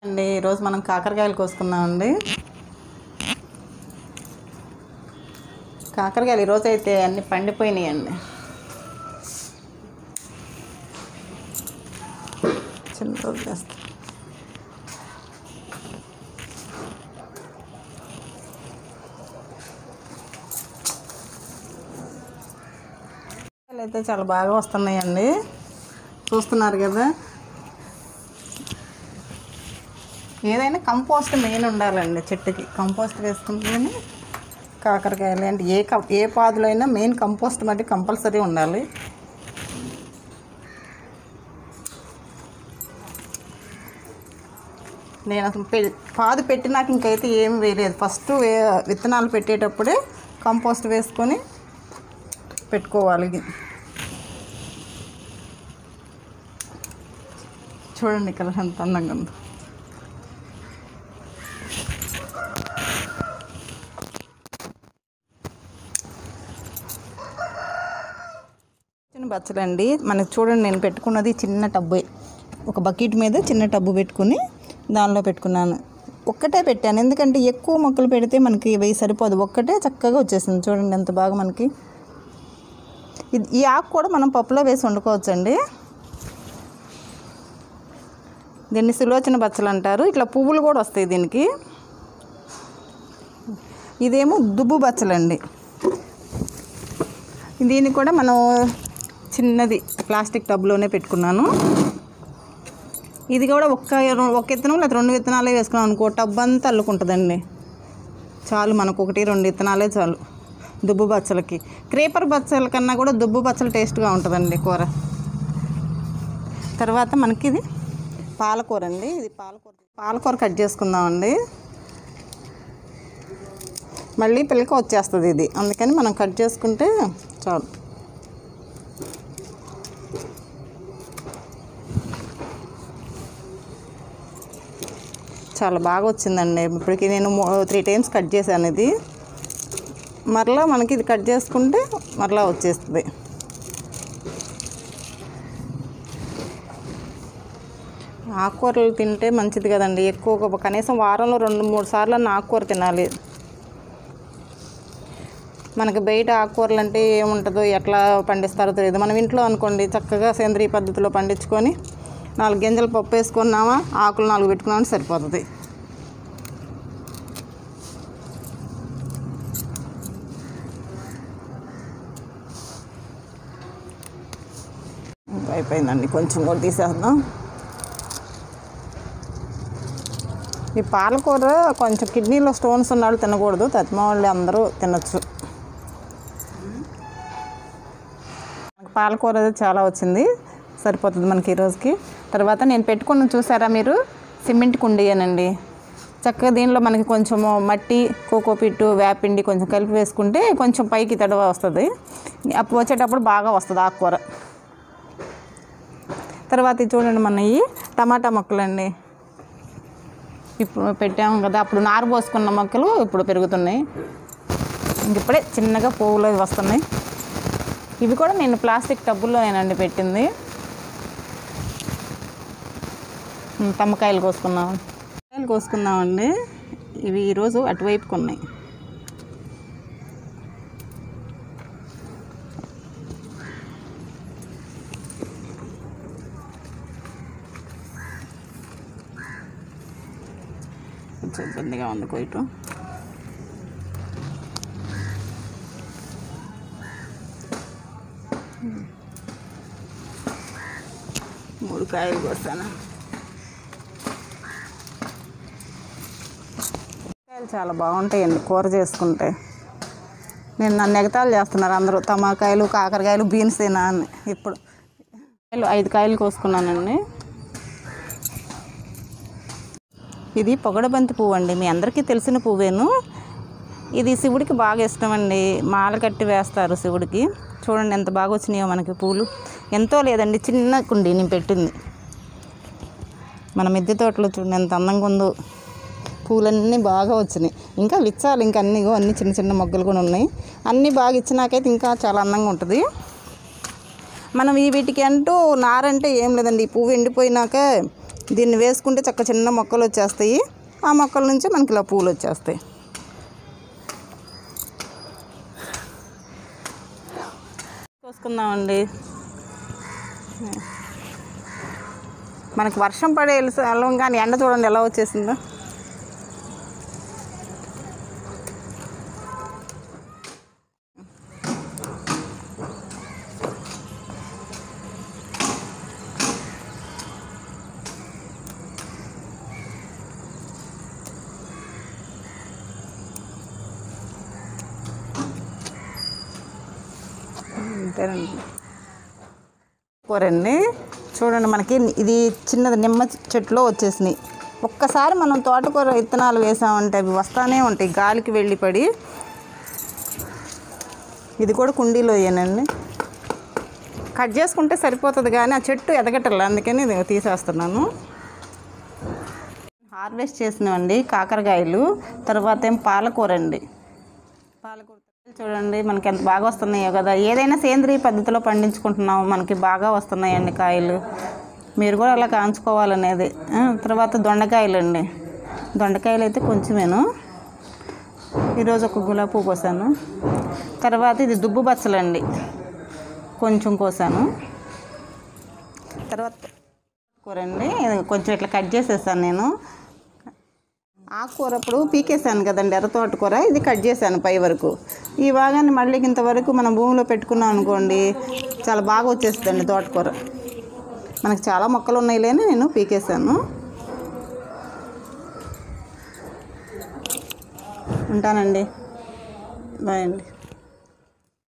అండి ఈరోజు మనం కాకరకాయలు కోసుకున్నామండి కాకరకాయలు ఈరోజు అయితే అన్ని పండిపోయినాయండి చిన్న రోజు వేస్తా కాకరకాయలు అయితే చాలా బాగా వస్తున్నాయండి చూస్తున్నారు కదా ఏదైనా కంపోస్ట్ మెయిన్ ఉండాలండి చెట్టుకి కంపోస్ట్ వేసుకుంటేనే కాకరకాయలు అంటే ఏ కం ఏ పాదులో అయినా మెయిన్ కంపోస్ట్ మట్టి కంపల్సరీ ఉండాలి నేను అసలు పె పాదు పెట్టినాక ఇంకైతే ఏం వేయలేదు ఫస్ట్ వే విత్తనాలు పెట్టేటప్పుడే కంపోస్ట్ వేసుకొని పెట్టుకోవాలి చూడండి ఇక్కడ ఎంత అందంగా ఉందో చిన్న బచ్చలండి మనకి చూడండి నేను పెట్టుకున్నది చిన్న టబ్బు ఒక బకెట్ మీద చిన్న టబ్బు పెట్టుకుని దానిలో పెట్టుకున్నాను ఒక్కటే పెట్టాను ఎందుకంటే ఎక్కువ మొక్కలు పెడితే మనకి వెయ్యి సరిపోదు ఒక్కటే చక్కగా వచ్చేసింది చూడండి ఎంత బాగా మనకి ఇది ఈ ఆకు కూడా మనం పప్పులో వేసి వండుకోవచ్చండి దీన్ని సులోచన బచ్చలు అంటారు ఇట్లా పువ్వులు కూడా వస్తాయి దీనికి ఇదేమో దుబ్బు బచ్చలండి దీన్ని కూడా మనం చిన్నది ప్లాస్టిక్ టబ్లోనే పెట్టుకున్నాను ఇది కూడా ఒక్క ఒక విత్తనం లేదా రెండు విత్తనాలే వేసుకున్నాం అనుకో టబ్ అంతా అల్లుకుంటుందండి చాలు మనకు ఒకటి రెండు విత్తనాలే చాలు దుబ్బు బచ్చలకి క్రేపర్ బచ్చల కన్నా కూడా దుబ్బు బచ్చలు టేస్ట్గా ఉంటుందండి కూర తర్వాత మనకి ఇది పాలకూర అండి ఇది పాలకూర పాలకూర కట్ చేసుకుందామండి మళ్ళీ పిల్లకి వచ్చేస్తుంది ఇది అందుకని మనం కట్ చేసుకుంటే చాలు చాలా బాగా వచ్చిందండి ఇప్పటికి నేను త్రీ టైమ్స్ కట్ చేశాను ఇది మరలా మనకి ఇది కట్ చేసుకుంటే మరలా వచ్చేస్తుంది ఆకుకూరలు తింటే మంచిది కదండి ఎక్కువ ఒక- కనీసం వారంలో రెండు మూడు సార్లు అన్న ఆకుకూర తినాలి మనకి బయట ఆకుకూరలు అంటే ఏముంటుందో ఎట్లా పండిస్తారో తెలియదు మనం ఇంట్లో అనుకోండి చక్కగా సేంద్రియ పద్ధతిలో పండించుకొని నాలుగు గింజలు పప్పు వేసుకున్నామా ఆకులు నాలుగు పెట్టుకున్నామని సరిపోతుంది ఇంకా అయిపోయిందండి కొంచెం కూడా తీసేద్దాం ఈ పాలకూర కొంచెం కిడ్నీలో స్టోన్స్ ఉన్నాళ్ళు తినకూడదు తత్మ వాళ్ళు అందరూ తినొచ్చు మనకి పాలకూర అది చాలా వచ్చింది సరిపోతుంది మనకి ఈ రోజుకి తర్వాత నేను పెట్టుకున్న చూసారా మీరు సిమెంట్ కుండీయేనండి చక్కగా దీనిలో మనకి కొంచెం మట్టి కోకోపిట్టు వేపిండి కొంచెం కలిపి వేసుకుంటే కొంచెం పైకి తడవ వస్తుంది అప్పుడు వచ్చేటప్పుడు బాగా వస్తుంది ఆకుకూర తర్వాత ఇది చూడండి మన ఈ టమాటా మొక్కలండి ఇప్పుడు పెట్టాము కదా అప్పుడు నారు పోసుకున్న మొక్కలు ఇప్పుడు పెరుగుతున్నాయి ఇంక ఇప్పుడే చిన్నగా పువ్వులు అవి వస్తున్నాయి ఇవి కూడా నేను ప్లాస్టిక్ టబ్బుల్లోనేనండి పెట్టింది ఉమ్, తమ్మకాయలు కోసుకున్నాం కాయలు కోసుకున్నామండి ఇవి ఈరోజు అటువైపుకు ఉన్నాయి కొంచెం ఇబ్బందిగా ఉంది కొయ్యటం మూడు కాయలు కోస్తాను కాయలు చాలా బాగుంటాయండి కూర చేసుకుంటే నేను నన్ను ఎగతాలు చేస్తున్నారు అందరూ తమాకాయలు కాకరకాయలు బీన్స్ తినా అని ఇప్పుడు కాయలు ఐదు కాయలు కోసుకున్నానండి ఇది పొగడబంతి పువ్వు అండి మీ అందరికీ తెలిసిన పువ్వేను ఇది శివుడికి బాగా ఇష్టం అండి మాల కట్టి వేస్తారు శివుడికి చూడండి ఎంత బాగా వచ్చినాయో మనకి పూలు ఎంతో లేదండి చిన్న కుండి నేను పెట్టింది మన మిద్దె తోటలో చూడండి ఎంత అందంగా ఉందో పూలన్నీ బాగా వచ్చినాయి ఇంకా విచ్చాలి ఇంకా అన్నీ ఇగో అన్ని చిన్న చిన్న మొగ్గలు కూడా ఉన్నాయి అన్నీ బాగా ఇచ్చినాకైతే ఇంకా చాలా అందంగా ఉంటుంది మనం ఈ వీటికి అంటూ నారంటే ఏం లేదండి ఈ పువ్వు ఎండిపోయినాక దీన్ని వేసుకుంటే చక్క చిన్న మొక్కలు వచ్చేస్తాయి ఆ మొక్కల నుంచి మనకి ఇలా పూలు వచ్చేస్తాయి కోసుకుందామండి మనకి వర్షం పడే వెళ్ళం కానీ ఎండ చూడండి ఎలా వచ్చేసిందో అంతేనండి కూరండి చూడండి మనకి ఇది చిన్నది నిమ్మ చెట్లో వచ్చేసినాయి ఒక్కసారి మనం తోటకూర విత్తనాలు వేసామంటే అవి వస్తానే ఉంటాయి గాలికి వెళ్ళి పడి ఇది కూడా కుండీలో వేయనండి కట్ చేసుకుంటే సరిపోతుంది కానీ ఆ చెట్టు ఎదగటల్లా అందుకని ఇది తీసేస్తున్నాను హార్వెస్ట్ చేసినవండి కాకరకాయలు తర్వాత ఏం పాలకూర అండి పాలకూర చూడండి మనకి ఎంత బాగా వస్తున్నాయో కదా ఏదైనా సేంద్రియ పద్ధతిలో పండించుకుంటున్నాం మనకి బాగా వస్తున్నాయండి కాయలు మీరు కూడా అలా కాంచుకోవాలనేది ఆ, తర్వాత దొండకాయలు అండి దొండకాయలు అయితే కొంచెమేను ఈరోజు ఒక గులాబీ పువ్వు కోసాను తర్వాత ఇది దుబ్బు బచ్చలండి కొంచెం కోసాను తర్వాత కూర అండి ఇది కొంచెం ఇట్లా కట్ చేసేసాను నేను ఆకుకూర అప్పుడు పీకేసాను కదండి ఎర్ర తోటకూర ఇది కట్ చేశాను పై వరకు ఈ భాగాన్ని మళ్ళీ ఇంతవరకు మనం భూమిలో పెట్టుకున్నాం అనుకోండి చాలా బాగా వచ్చేస్తుందండి తోటకూర మనకు చాలా మొక్కలు ఉన్నాయి లేని నేను పీకేసాను ఉంటానండి బాయ్ అండి